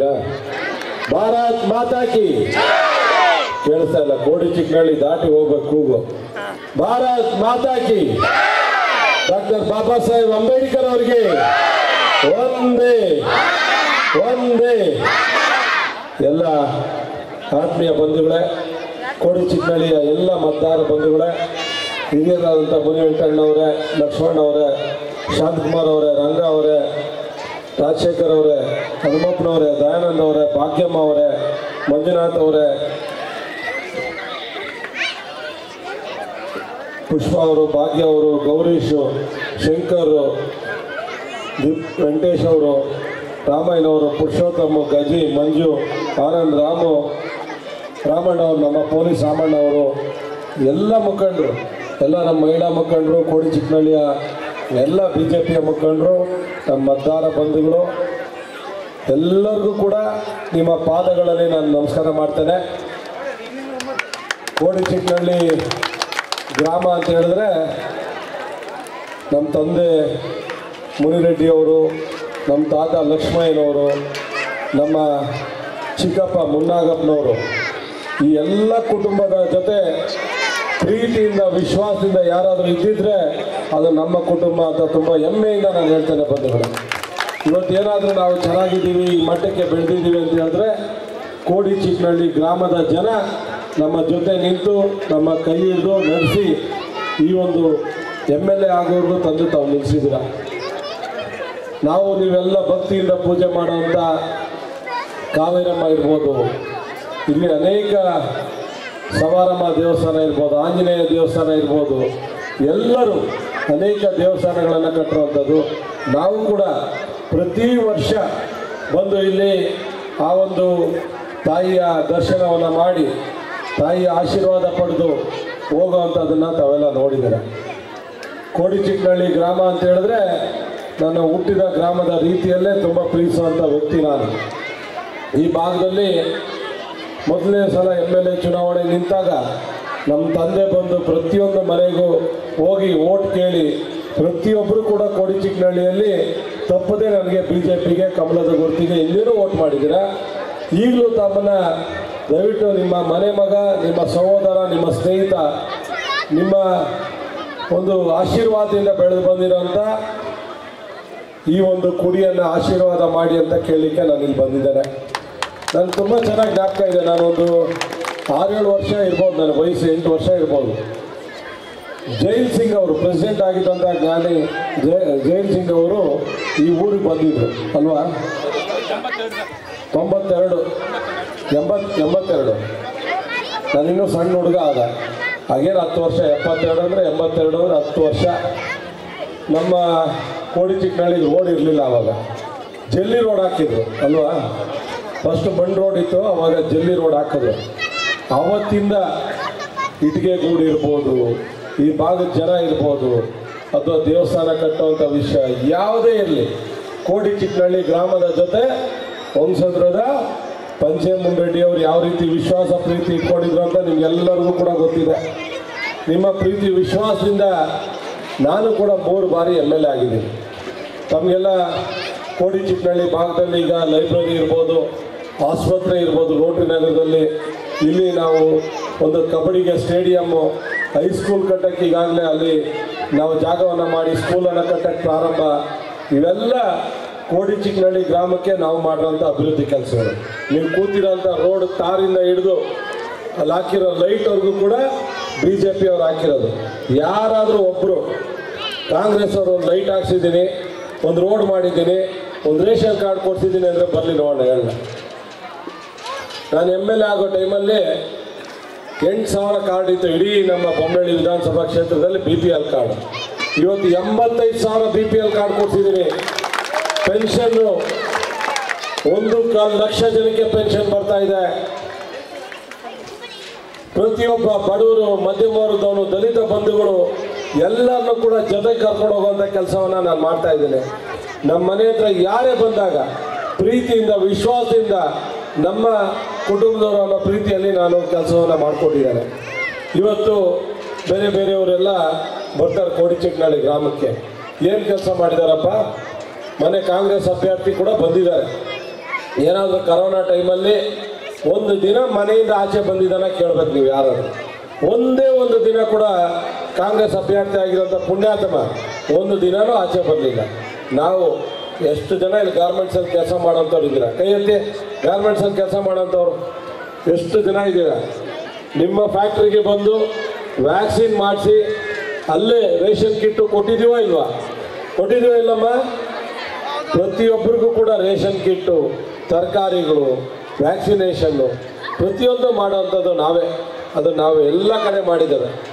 ಭಾರತ್ ಮಾತಾ ಕಿ ಕೇಳಿಸ್ತಾ ಇಲ್ಲ ಕೋಡಿ ಚಿಕ್ಕನಹಳ್ಳಿ ದಾಟಿ ಹೋಗ್ಬೇಕು ಕೂಗು ಭಾರತ್ ಮಾತಾ ಕಿ ಡಾಕ್ಟರ್ ಬಾಬಾ ಸಾಹೇಬ್ ಅಂಬೇಡ್ಕರ್ ಅವರಿಗೆ ಒಂದೇ ಒಂದೇ ಎಲ್ಲ ಆತ್ಮೀಯ ಬಂಧುಗಳೇ ಕೋಡಿ ಚಿಕ್ಕನಹಳ್ಳಿಯ ಎಲ್ಲ ಮತದಾರ ಬಂಧುಗಳೇ ಹಿರಿಯರಾದಂಥ ಮುನಿವೆಂಕಣ್ಣವರೇ ಲಕ್ಷ್ಮಣ್ ಅವರೇ ಶಾಂತಕುಮಾರ್ ಅವರೇ ರಂಗ ಅವರೇ ರಾಜಶೇಖರ್ ಅವರೇ ಹನುಮಪ್ಪನವರೇ ದಯಾನಂದ್ ಅವರೇ ಭಾಗ್ಯಮ್ಮ ಅವರೇ ಮಂಜುನಾಥ್ ಅವರೇ ಪುಷ್ಪ ಅವರು ಭಾಗ್ಯ ಅವರು ಗೌರೀಶು ಶಂಕರ್ ದೀಪ್ ವೆಂಕಟೇಶ್ ಅವರು ರಾಮಯ್ಯನವರು ಪುರುಷೋತ್ತಮ ಗಜಿ ಮಂಜು ಆನಂದ್ ರಾಮು ರಾಮಣ್ಣ ಅವರು ನಮ್ಮ ಪೊಲೀಸ್ ರಾಮಣ್ಣ ಅವರು ಎಲ್ಲ ಮುಖಂಡರು ಎಲ್ಲ ನಮ್ಮ ಮಹಿಳಾ ಮುಖಂಡರು ಕೋಡಿ ಚಿಕ್ಕನಹಳ್ಳಿಯ ಎಲ್ಲ ಬಿ ಜೆ ಪಿಯ ಮುಖಂಡರು ನಮ್ಮ ಮತದಾರ ಬಂಧುಗಳು ಎಲ್ಲರಿಗೂ ಕೂಡ ನಿಮ್ಮ ಪಾದಗಳಲ್ಲಿ ನಾನು ನಮಸ್ಕಾರ ಮಾಡ್ತೇನೆ ಕೋಡಿ ಚಿಕ್ಕನಹಳ್ಳಿ ಗ್ರಾಮ ಅಂತ ಹೇಳಿದ್ರೆ ನಮ್ಮ ತಂದೆ ಮುನಿರೆಡ್ಡಿ ಅವರು ನಮ್ಮ ತಾತ ಲಕ್ಷ್ಮಯ್ಯನವರು ನಮ್ಮ ಚಿಕ್ಕಪ್ಪ ಮುನ್ನಾಗಪ್ಪನವರು ಈ ಎಲ್ಲ ಕುಟುಂಬದ ಜೊತೆ ಪ್ರೀತಿಯಿಂದ ವಿಶ್ವಾಸದಿಂದ ಯಾರಾದರೂ ಇದ್ದಿದ್ರೆ ಅದು ನಮ್ಮ ಕುಟುಂಬ ಅಂತ ತುಂಬ ಹೆಮ್ಮೆಯಿಂದ ನಾನು ಹೇಳ್ತೇನೆ ಬಂಧುಗಳು ಇವತ್ತೇನಾದರೂ ನಾವು ಚೆನ್ನಾಗಿದ್ದೀವಿ ಈ ಮಟ್ಟಕ್ಕೆ ಬೆಳೆದಿದ್ದೀವಿ ಅಂತ ಹೇಳಿದ್ರೆ ಕೋಡಿ ಚಿಕ್ಕನಹಳ್ಳಿ ಗ್ರಾಮದ ಜನ ನಮ್ಮ ಜೊತೆ ನಿಂತು ನಮ್ಮ ಕೈ ಹಿಡಿದು ನಡೆಸಿ ಈ ಒಂದು ಎಮ್ ಎಲ್ ಎ ಆಗೋರ್ಗೂ ತಂದು ತಾವು ನಿಲ್ಲಿಸಿದ್ದೀರ ನಾವು ನೀವೆಲ್ಲ ಭಕ್ತಿಯಿಂದ ಪೂಜೆ ಮಾಡುವಂಥ ಕಾವೇರಮ್ಮ ಇರ್ಬೋದು ಇಲ್ಲಿ ಅನೇಕ ಸವಾರಮ್ಮ ದೇವಸ್ಥಾನ ಇರ್ಬೋದು ಆಂಜನೇಯ ದೇವಸ್ಥಾನ ಇರ್ಬೋದು ಎಲ್ಲರೂ ಅನೇಕ ದೇವಸ್ಥಾನಗಳನ್ನು ಕಟ್ಟಿರುವಂಥದ್ದು ನಾವು ಕೂಡ ಪ್ರತಿ ವರ್ಷ ಬಂದು ಇಲ್ಲಿ ಆ ಒಂದು ತಾಯಿಯ ದರ್ಶನವನ್ನು ಮಾಡಿ ತಾಯಿಯ ಆಶೀರ್ವಾದ ಪಡೆದು ಹೋಗುವಂಥದ್ದನ್ನು ತಾವೆಲ್ಲ ನೋಡಿದ್ದೀರ ಕೋಡಿ ಚಿಕ್ಕನಹಳ್ಳಿ ಗ್ರಾಮ ಅಂತ ಹೇಳಿದ್ರೆ ನನ್ನ ಹುಟ್ಟಿದ ಗ್ರಾಮದ ರೀತಿಯಲ್ಲೇ ತುಂಬ ಪ್ರೀತಿಸುವಂಥ ವ್ಯಕ್ತಿ ನಾನು ಈ ಭಾಗದಲ್ಲಿ ಮೊದಲನೇ ಸಲ ಎಮ್ ಎಲ್ ಎ ಚುನಾವಣೆ ನಿಂತಾಗ ನಮ್ಮ ತಂದೆ ಬಂದು ಪ್ರತಿಯೊಂದು ಮನೆಗೂ ಹೋಗಿ ಓಟ್ ಕೇಳಿ ಪ್ರತಿಯೊಬ್ಬರು ಕೂಡ ಕೋಡಿ ಚಿಕ್ಕನಹಳ್ಳಿಯಲ್ಲಿ ತಪ್ಪದೇ ನನಗೆ ಬಿ ಜೆ ಪಿಗೆ ಕಮಲದ ಗುರುತಿಗೆ ಇಲ್ಲಿನೂ ಓಟ್ ಮಾಡಿದ್ದೀರಾ ಈಗಲೂ ತಮ್ಮನ್ನ ದಯವಿಟ್ಟು ನಿಮ್ಮ ಮನೆ ಮಗ ನಿಮ್ಮ ಸಹೋದರ ನಿಮ್ಮ ಸ್ನೇಹಿತ ನಿಮ್ಮ ಒಂದು ಆಶೀರ್ವಾದದಿಂದ ಬೆಳೆದು ಬಂದಿರೋಂಥ ಈ ಒಂದು ಕುಡಿಯನ್ನು ಆಶೀರ್ವಾದ ಮಾಡಿ ಅಂತ ಕೇಳಲಿಕ್ಕೆ ನಾನು ಇಲ್ಲಿ ಬಂದಿದ್ದೇನೆ ನಾನು ತುಂಬ ಚೆನ್ನಾಗಿ ಜ್ಞಾಪಕ ಇದೆ ನಾನೊಂದು ಆರೇಳು ವರ್ಷ ಇರ್ಬೋದು ನನ್ನ ವಯಸ್ಸು ಎಂಟು ವರ್ಷ ಇರ್ಬೋದು ಜೈಲ್ ಸಿಂಗ್ ಅವರು ಪ್ರೆಸಿಡೆಂಟ್ ಆಗಿದ್ದಂಥ ಜ್ಞಾನಿ ಜೈ ಜೈಲ್ ಸಿಂಗ್ ಅವರು ಈ ಊರಿಗೆ ಬಂದಿದ್ರು ಅಲ್ವಾ ತೊಂಬತ್ತೆರಡು ಎಂಬತ್ ಎಂಬತ್ತೆರಡು ನಾನಿನ್ನೂ ಸಣ್ಣ ಹುಡುಗ ಆದ ಹಾಗೇನು ಹತ್ತು ವರ್ಷ ಎಪ್ಪತ್ತೆರಡು ಅಂದರೆ ಎಂಬತ್ತೆರಡು ಅಂದರೆ ಹತ್ತು ವರ್ಷ ನಮ್ಮ ಕೋಡಿ ಚಿಕ್ಕನಹಳ್ಳಿ ರೋಡ್ ಇರಲಿಲ್ಲ ಆವಾಗ ಜಲ್ಲಿ ರೋಡ್ ಹಾಕಿದ್ರು ಅಲ್ವಾ ಫಸ್ಟ್ ಬಂಡ್ ರೋಡ್ ಇತ್ತು ಅವಾಗ ಜಲ್ಲಿ ರೋಡ್ ಹಾಕಿದ್ರು ಆವತ್ತಿಂದ ಇಟ್ಟಿಗೆ ಗೂಡು ಇರ್ಬೋದು ಈ ಭಾಗದ ಜನ ಇರ್ಬೋದು ಅಥವಾ ದೇವಸ್ಥಾನ ಕಟ್ಟುವಂಥ ವಿಷಯ ಯಾವುದೇ ಇರಲಿ ಕೋಡಿ ಚಿಕ್ಕನಹಳ್ಳಿ ಗ್ರಾಮದ ಜೊತೆ ವಂಶದ್ರದ ಪಂಚಮುಂಡ್ರೆಡ್ಡಿ ಅವರು ಯಾವ ರೀತಿ ವಿಶ್ವಾಸ ಪ್ರೀತಿ ಇಟ್ಕೊಂಡಿದ್ರು ಅಂತ ನಿಮ್ಗೆಲ್ಲರಿಗೂ ಕೂಡ ಗೊತ್ತಿದೆ ನಿಮ್ಮ ಪ್ರೀತಿ ವಿಶ್ವಾಸದಿಂದ ನಾನು ಕೂಡ ಮೂರು ಬಾರಿ ಎಮ್ ಎಲ್ ಎ ಆಗಿದ್ದೀನಿ ತಮಗೆಲ್ಲ ಕೋಡಿ ಚಿಕ್ಕನಹಳ್ಳಿ ಭಾಗದಲ್ಲಿ ಈಗ ಲೈಬ್ರರಿ ಇರ್ಬೋದು ಆಸ್ಪತ್ರೆ ಇರ್ಬೋದು ರೋಟರಿ ನಗರದಲ್ಲಿ ಇಲ್ಲಿ ನಾವು ಒಂದು ಕಬಡ್ಡಿಗೆ ಸ್ಟೇಡಿಯಮ್ಮು ಹೈಸ್ಕೂಲ್ ಕಟ್ಟಕ್ಕೆ ಈಗಾಗಲೇ ಅಲ್ಲಿ ನಾವು ಜಾಗವನ್ನು ಮಾಡಿ ಸ್ಕೂಲನ್ನು ಕಟ್ಟಕ್ಕೆ ಪ್ರಾರಂಭ ಇವೆಲ್ಲ ಕೋಡಿ ಚಿಕ್ಕನಹಳ್ಳಿ ಗ್ರಾಮಕ್ಕೆ ನಾವು ಮಾಡಿರೋಂಥ ಅಭಿವೃದ್ಧಿ ಕೆಲಸಗಳು ನೀವು ಕೂತಿರೋಂಥ ರೋಡ್ ತಾರಿಂದ ಹಿಡಿದು ಅಲ್ಲಿ ಹಾಕಿರೋ ಲೈಟ್ವರೆಗೂ ಕೂಡ ಬಿ ಜೆ ಪಿ ಅವ್ರು ಹಾಕಿರೋದು ಯಾರಾದರೂ ಒಬ್ಬರು ಕಾಂಗ್ರೆಸ್ ಅವರು ಒಂದು ಲೈಟ್ ಹಾಕ್ಸಿದ್ದೀನಿ ಒಂದು ರೋಡ್ ಮಾಡಿದ್ದೀನಿ ಒಂದು ರೇಷನ್ ಕಾರ್ಡ್ ಕೊಡ್ಸಿದ್ದೀನಿ ಅಂದರೆ ಬರಲಿ ನೋಡೋಣ ಹೇಳ ನಾನು ಎಮ್ ಎಲ್ ಎ ಆಗೋ ಟೈಮಲ್ಲಿ ಎಂಟು ಸಾವಿರ ಕಾರ್ಡ್ ಇತ್ತು ಇಡೀ ನಮ್ಮ ಬೊಮ್ಮಳ್ಳಿ ವಿಧಾನಸಭಾ ಕ್ಷೇತ್ರದಲ್ಲಿ ಬಿ ಪಿ ಎಲ್ ಕಾರ್ಡ್ ಇವತ್ತು ಎಂಬತ್ತೈದು ಸಾವಿರ ಬಿ ಪಿ ಎಲ್ ಕಾರ್ಡ್ ಕೊಡ್ತಿದ್ದೀನಿ ಪೆನ್ಷನ್ನು ಒಂದು ಕಾಲು ಲಕ್ಷ ಜನಕ್ಕೆ ಪೆನ್ಷನ್ ಬರ್ತಾ ಇದೆ ಪ್ರತಿಯೊಬ್ಬ ಬಡವರು ಮಧ್ಯಮ ವರ್ಗದವನು ದಲಿತ ಬಂಧುಗಳು ಎಲ್ಲರನ್ನೂ ಕೂಡ ಜೊತೆಗೆ ಕರ್ಕೊಂಡು ಹೋಗುವಂಥ ಕೆಲಸವನ್ನು ನಾನು ಮಾಡ್ತಾ ಇದ್ದೇನೆ ನಮ್ಮ ಮನೆ ಹತ್ರ ಯಾರೇ ಬಂದಾಗ ಪ್ರೀತಿಯಿಂದ ವಿಶ್ವಾಸದಿಂದ ನಮ್ಮ ಕುಟುಂಬದವರು ಅನ್ನೋ ಪ್ರೀತಿಯಲ್ಲಿ ನಾನು ಕೆಲಸವನ್ನು ಮಾಡಿಕೊಂಡಿದ್ದೇನೆ ಇವತ್ತು ಬೇರೆ ಬೇರೆಯವರೆಲ್ಲ ಬರ್ತಾರೆ ಕೋಡಿಚಿಕ್ಕನಹಳ್ಳಿ ಗ್ರಾಮಕ್ಕೆ ಏನು ಕೆಲಸ ಮಾಡಿದಾರಪ್ಪ ಮನೆ ಕಾಂಗ್ರೆಸ್ ಅಭ್ಯರ್ಥಿ ಕೂಡ ಬಂದಿದ್ದಾರೆ ಏನಾದರೂ ಕರೋನಾ ಟೈಮಲ್ಲಿ ಒಂದು ದಿನ ಮನೆಯಿಂದ ಆಚೆ ಬಂದಿದ್ದಾನ ಕೇಳ್ಬೇಕು ನೀವು ಯಾರಾದರೂ ಒಂದೇ ಒಂದು ದಿನ ಕೂಡ ಕಾಂಗ್ರೆಸ್ ಅಭ್ಯರ್ಥಿ ಆಗಿರೋಂಥ ಪುಣ್ಯಾತ್ಮ ಒಂದು ದಿನನೂ ಆಚೆ ಬರಲಿಲ್ಲ ನಾವು ಎಷ್ಟು ಜನ ಇಲ್ಲಿ ಗಾರ್ಮೆಂಟ್ಸಲ್ಲಿ ಕೆಲಸ ಮಾಡೋಂಥವ್ರು ಇದ್ದೀರಾ ಕೈ ಎತ್ತಿ ಗಾರ್ಮೆಂಟ್ಸಲ್ಲಿ ಕೆಲಸ ಮಾಡೋಂಥವ್ರು ಎಷ್ಟು ಜನ ಇದ್ದೀರಾ ನಿಮ್ಮ ಫ್ಯಾಕ್ಟ್ರಿಗೆ ಬಂದು ವ್ಯಾಕ್ಸಿನ್ ಮಾಡಿಸಿ ಅಲ್ಲೇ ರೇಷನ್ ಕಿಟ್ಟು ಕೊಟ್ಟಿದ್ದೀವೋ ಇಲ್ವಾ ಕೊಟ್ಟಿದ್ದೀವೋ ಇಲ್ಲಮ್ಮ ಪ್ರತಿಯೊಬ್ಬರಿಗೂ ಕೂಡ ರೇಷನ್ ಕಿಟ್ಟು ತರಕಾರಿಗಳು ವ್ಯಾಕ್ಸಿನೇಷನ್ನು ಪ್ರತಿಯೊಂದು ಮಾಡೋವಂಥದ್ದು ನಾವೇ ಅದು ನಾವು ಎಲ್ಲ ಕಡೆ ಮಾಡಿದ್ದೇವೆ